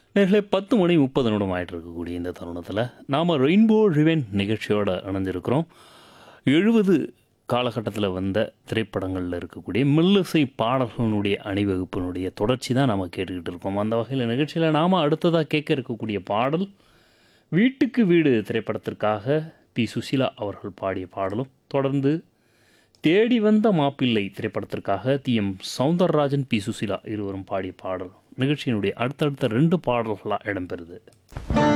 நேர்களே பத்து மணி முப்பது நிமிடம் ஆயிட்டு இருக்கக்கூடிய இந்த தருணத்தில் நாம் ரெயின்போ ரிவென் நிகழ்ச்சியோட இணைஞ்சிருக்கிறோம் எழுபது காலகட்டத்தில் வந்த திரைப்படங்களில் இருக்கக்கூடிய மில்லிசை பாடல்களுடைய அணிவகுப்பினுடைய தொடர்ச்சி தான் நாம் கேட்டுக்கிட்டு இருக்கோம் அந்த வகையில் நிகழ்ச்சியில் நாம் அடுத்ததாக கேட்க இருக்கக்கூடிய பாடல் வீட்டுக்கு வீடு திரைப்படத்திற்காக பி சுசீலா அவர்கள் பாடிய பாடலும் தொடர்ந்து தேடி வந்த மாப்பிள்ளை திரைப்படத்திற்காக T M Soundararajan P Susheela இருவரும் பாடிய பாடல் நிகழ்ச்சியினுடைய அடுத்தடுத்த ரெண்டு பாடல்களாக இடம்பெறுது